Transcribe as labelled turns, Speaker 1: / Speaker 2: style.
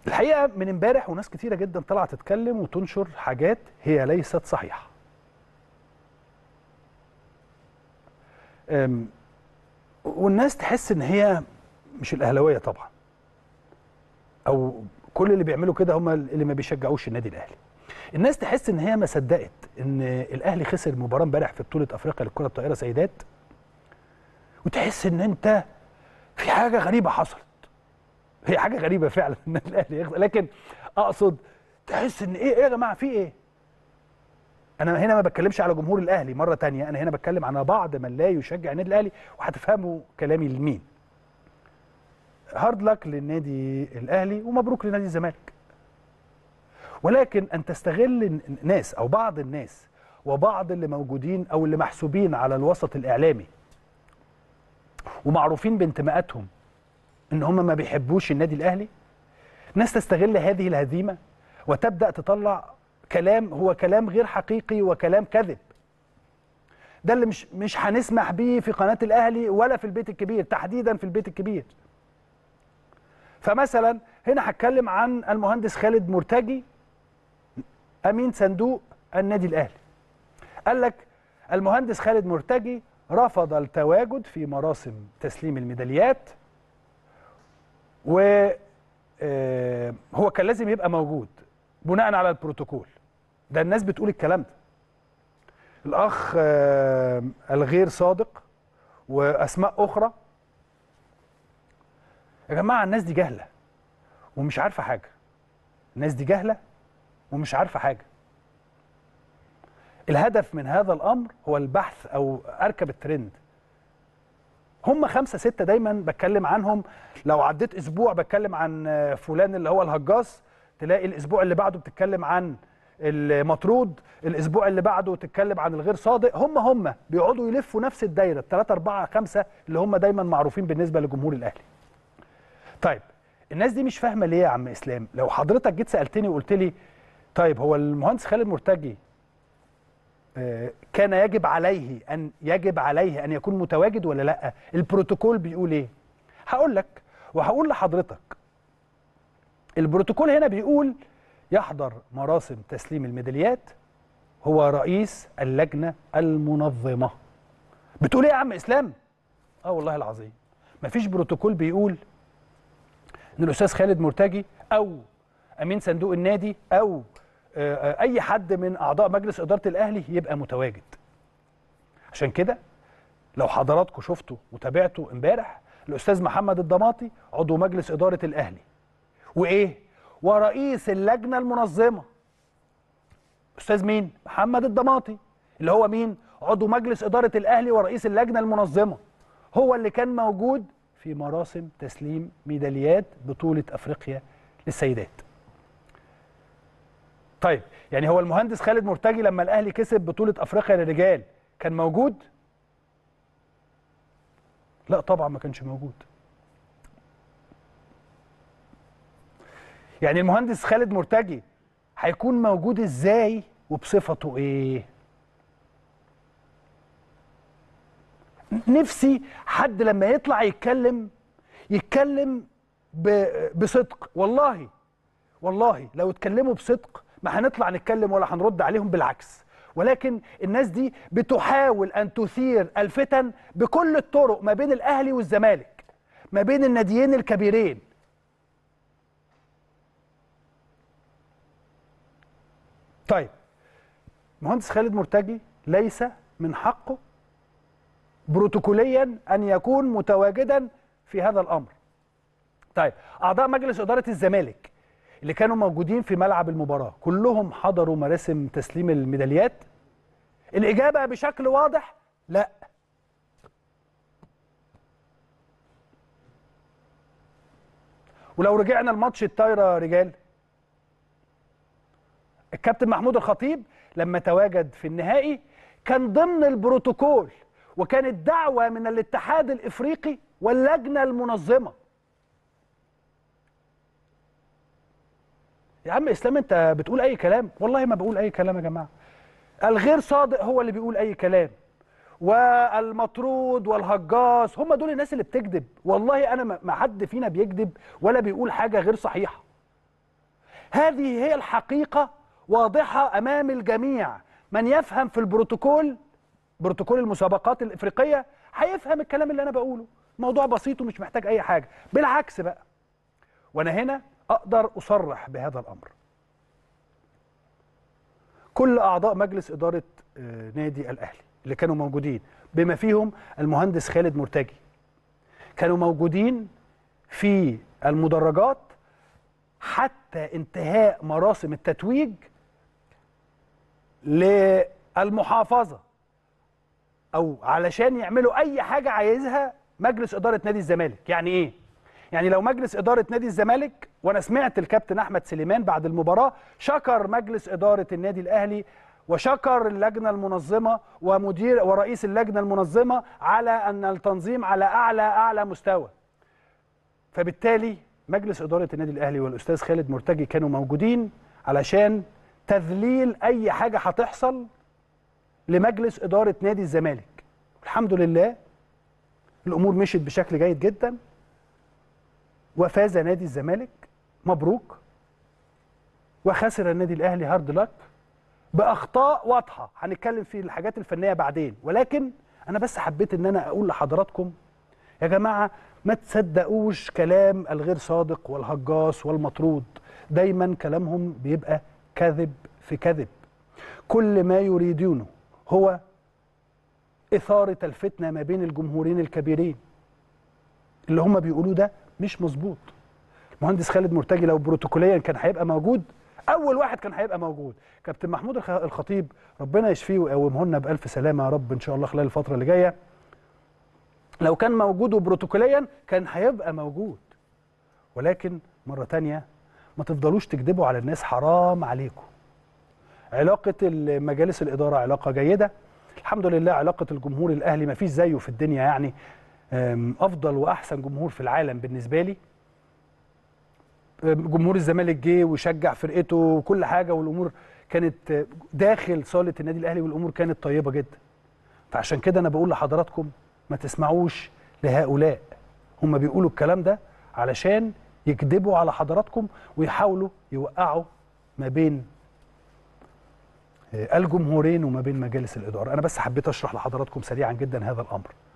Speaker 1: الحقيقه من امبارح وناس كتيره جدا طلعت تتكلم وتنشر حاجات هي ليست صحيحه أم، والناس تحس ان هي مش الاهلاويه طبعا او كل اللي بيعملوا كده هم اللي ما بيشجعوش النادي الاهلي الناس تحس ان هي ما صدقت ان الاهلي خسر مباراه امبارح في بطوله افريقيا للكره الطائره سيدات وتحس ان انت في حاجه غريبه حصلت هي حاجه غريبه فعلا ان الاهلي يخسر لكن اقصد تحس ان ايه ايه يا جماعه في ايه انا هنا ما بتكلمش على جمهور الاهلي مره تانية انا هنا بتكلم على بعض من لا يشجع النادي الاهلي وهتفهموا كلامي لمين هارد لك للنادي الاهلي ومبروك لنادي الزمالك ولكن ان تستغل ناس او بعض الناس وبعض اللي موجودين او اللي محسوبين على الوسط الاعلامي ومعروفين بانتماءاتهم ان هم ما بيحبوش النادي الاهلي ناس تستغل هذه الهزيمه وتبدا تطلع كلام هو كلام غير حقيقي وكلام كذب ده اللي مش مش هنسمح بيه في قناه الاهلي ولا في البيت الكبير تحديدا في البيت الكبير فمثلا هنا هتكلم عن المهندس خالد مرتجي امين صندوق النادي الاهلي قال لك المهندس خالد مرتجي رفض التواجد في مراسم تسليم الميداليات و آه، هو كان لازم يبقى موجود بناء على البروتوكول ده الناس بتقول الكلام ده الاخ آه، الغير صادق واسماء اخرى يا جماعه الناس دي جهله ومش عارفه حاجه الناس دي جهله ومش عارفه حاجه الهدف من هذا الامر هو البحث او اركب الترند هم خمسة ستة دايما بتكلم عنهم لو عديت اسبوع بتكلم عن آه، فلان اللي هو الهجاص تلاقي الاسبوع اللي بعده بتتكلم عن المطرود الاسبوع اللي بعده تتكلم عن الغير صادق هم هم بيقعدوا يلفوا نفس الدايره الثلاثه اربعه خمسه اللي هم دايما معروفين بالنسبه لجمهور الاهلي طيب الناس دي مش فاهمه ليه يا عم اسلام لو حضرتك جيت سالتني وقلت لي طيب هو المهندس خالد مرتجي آه، كان يجب عليه ان يجب عليه ان يكون متواجد ولا لا البروتوكول بيقول ايه هقول لك وهقول لحضرتك البروتوكول هنا بيقول يحضر مراسم تسليم الميداليات هو رئيس اللجنه المنظمه بتقول ايه يا عم اسلام اه والله العظيم مفيش بروتوكول بيقول ان الاستاذ خالد مرتجي او امين صندوق النادي او آه، آه، اي حد من اعضاء مجلس اداره الاهلي يبقى متواجد عشان كده لو حضراتكم شفتوا وتابعتوا امبارح الاستاذ محمد الضماطي عضو مجلس اداره الاهلي وايه ورئيس اللجنه المنظمه استاذ مين محمد الضماطي اللي هو مين عضو مجلس اداره الاهلي ورئيس اللجنه المنظمه هو اللي كان موجود في مراسم تسليم ميداليات بطوله افريقيا للسيدات طيب يعني هو المهندس خالد مرتجي لما الاهلي كسب بطوله افريقيا للرجال كان موجود لا طبعا ما كانش موجود يعني المهندس خالد مرتجي هيكون موجود ازاي وبصفته ايه نفسي حد لما يطلع يتكلم يتكلم ب- بصدق والله والله لو اتكلموا بصدق ما هنطلع نتكلم ولا هنرد عليهم بالعكس ولكن الناس دي بتحاول ان تثير الفتن بكل الطرق ما بين الاهلي والزمالك ما بين الناديين الكبيرين طيب مهندس خالد مرتجي ليس من حقه بروتوكوليا ان يكون متواجدا في هذا الامر طيب اعضاء مجلس اداره الزمالك اللي كانوا موجودين في ملعب المباراه كلهم حضروا مراسم تسليم الميداليات الاجابه بشكل واضح لا ولو رجعنا لماتش الطايره رجال الكابتن محمود الخطيب لما تواجد في النهائي كان ضمن البروتوكول وكانت دعوه من الاتحاد الافريقي واللجنه المنظمه يا عم اسلام انت بتقول اي كلام والله ما بقول اي كلام يا جماعه الغير صادق هو اللي بيقول اي كلام والمطرود والهجاص هم دول الناس اللي بتكذب والله انا ما ما حد فينا بيكذب ولا بيقول حاجه غير صحيحه هذه هي الحقيقة واضحة أمام الجميع من يفهم في البروتوكول بروتوكول المسابقات الإفريقية هيفهم الكلام اللي أنا بقوله موضوع بسيط ومش محتاج أي حاجة بالعكس بقى وأنا هنا أقدر أصرح بهذا الأمر كل أعضاء مجلس إدارة آه، نادي الأهلي اللي كانوا موجودين بما فيهم المهندس خالد مرتجي كانوا موجودين في المدرجات حتى انتهاء مراسم التتويج للمحافظه او علشان يعملوا اي حاجه عايزها مجلس اداره نادي الزمالك يعني ايه يعني لو مجلس اداره نادي الزمالك وانا سمعت الكابتن احمد سليمان بعد المباراه شكر مجلس اداره النادي الاهلي وشكر اللجنه المنظمه ومدير ورئيس اللجنه المنظمه على ان التنظيم على اعلى اعلى مستوى فبالتالي مجلس اداره النادي الاهلي والاستاذ خالد مرتجي كانوا موجودين علشان تذليل اي حاجه هتحصل لمجلس اداره نادي الزمالك الحمد لله الامور مشيت بشكل جيد جدا وفاز نادي الزمالك مبروك وخسر النادي الاهلي هارد لك باخطاء واضحه هنتكلم في الحاجات الفنيه بعدين ولكن انا بس حبيت ان انا اقول لحضراتكم يا جماعه ما تصدقوش كلام الغير صادق والهجاص والمطرود دايما كلامهم بيبقى كذب في كذب كل ما يريدونه هو إثارة الفتنة ما بين الجمهورين الكبيرين اللي هم بيقولوه ده مش مظبوط المهندس خالد مرتجي لو بروتوكوليا كان هيبقى موجود اول واحد كان هيبقى موجود كابتن محمود الخ- الخطيب ربنا يشفيه ويقومه لنا بالف سلامه يا رب ان شاء الله خلال الفتره اللي جايه لو كان موجود وبروتوكوليا كان هيبقى موجود ولكن مره تانية ما تفضلوش تكذبوا على الناس حرام عليكم علاقه مجالس الاداره علاقه جيده الحمد لله علاقه الجمهور الاهلي ما فيش زيه في الدنيا يعني أم، افضل واحسن جمهور في العالم بالنسبه لي أم، جمهور الزمالك جه وشجع فرقته وكل حاجه والامور كانت آه، داخل صاله النادي الاهلي والامور كانت طيبه جدا فعشان كده انا بقول لحضراتكم ما تسمعوش لهؤلاء هم بيقولوا الكلام ده علشان يكذبوا على حضراتكم ويحاولوا يوقعوا ما بين آه، الجمهورين وما بين مجالس الاداره انا بس حبيت اشرح لحضراتكم سريعا جدا هذا الامر